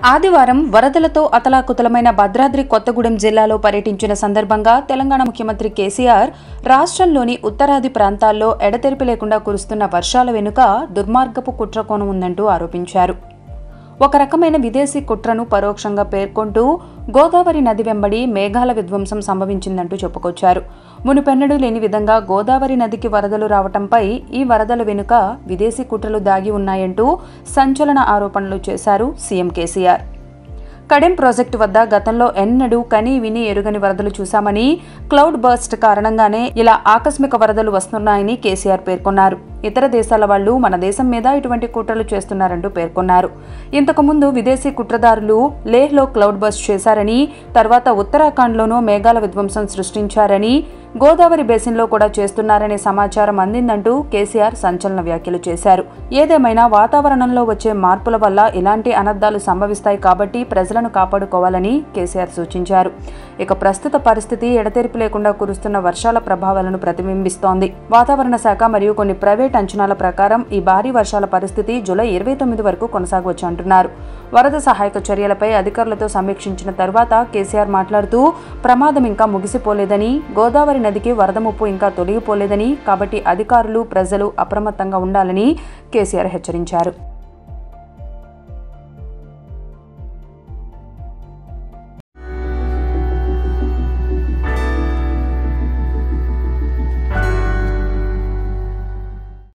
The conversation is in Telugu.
ఆదివారం వరదలతో అతలాకుతలమైన భద్రాద్రి కొత్తగూడెం జిల్లాలో పర్యటించిన సందర్భంగా తెలంగాణ ముఖ్యమంత్రి కేసీఆర్ రాష్ట్రంలోని ఉత్తరాది ప్రాంతాల్లో ఎడతెరిపి లేకుండా కురుస్తున్న వర్షాల వెనుక దుర్మార్గపు కుట్రకోణం ఉందంటూ ఆరోపించారు ఒక రకమైన విదేశీ కుట్రను పరోక్షంగా పేర్కొంటూ గోదావరి నది వెంబడి మేఘాల విధ్వంసం సంభవించిందంటూ చెప్పుకొచ్చారు మునుపెన్నడూ లేని విధంగా గోదావరి నదికి వరదలు రావటంపై ఈ వరదల వెనుక విదేశీ కుట్రలు దాగి ఉన్నాయంటూ సంచలన ఆరోపణలు చేశారు సీఎం కేసీఆర్ కడెం ప్రాజెక్టు వద్ద గతంలో ఎన్నడూ కని విని ఎరుగని వరదలు చూశామని క్లౌడ్ బర్స్ట్ కారణంగానే ఇలా ఆకస్మిక వరదలు వస్తున్నాయని కేసీఆర్ పేర్కొన్నారు ఇతర దేశాల వాళ్ళు మన దేశం మీద ఇటువంటి కుట్రలు చేస్తున్నారంటూ పేర్కొన్నారు ఇంతకుముందు విదేశీ కుట్రదారులు లేహ్లో క్లౌడ్ బర్స్ట్ చేశారని తర్వాత ఉత్తరాఖండ్లోనూ మేఘాల విధ్వంసం సృష్టించారని గోదావరి బేసిన్లో కూడా చేస్తున్నారనే సమాచారం అందిందంటూ కేసీఆర్ సంచలన వ్యాఖ్యలు చేశారు ఏదేమైనా వాతావరణంలో వచ్చే మార్పుల వల్ల ఇలాంటి అనర్థాలు సంభవిస్తాయి కాబట్టి ప్రజలను కాపాడుకోవాలని కేసీఆర్ సూచించారు ఇక ప్రస్తుత పరిస్థితి ఎడతెరిపి లేకుండా కురుస్తున్న వర్షాల ప్రభావాలను ప్రతిబింబిస్తోంది వాతావరణ శాఖ మరియు కొన్ని ప్రైవేట్ అంచనాల ప్రకారం ఈ భారీ వర్షాల పరిస్థితి జూలై ఇరవై తొమ్మిది వరకు కొనసాగవచ్చు అంటున్నారు వరద సహాయక చర్యలపై అధికారులతో సమీక్షించిన తర్వాత కేసీఆర్ మాట్లాడుతూ ప్రమాదం ఇంకా ముగిసిపోలేదని గోదావరి నదికి వరద ముప్పు ఇంకా తొలగిపోలేదని కాబట్టి అధికారులు ప్రజలు అప్రమత్తంగా ఉండాలని కేసీఆర్ హెచ్చరించారు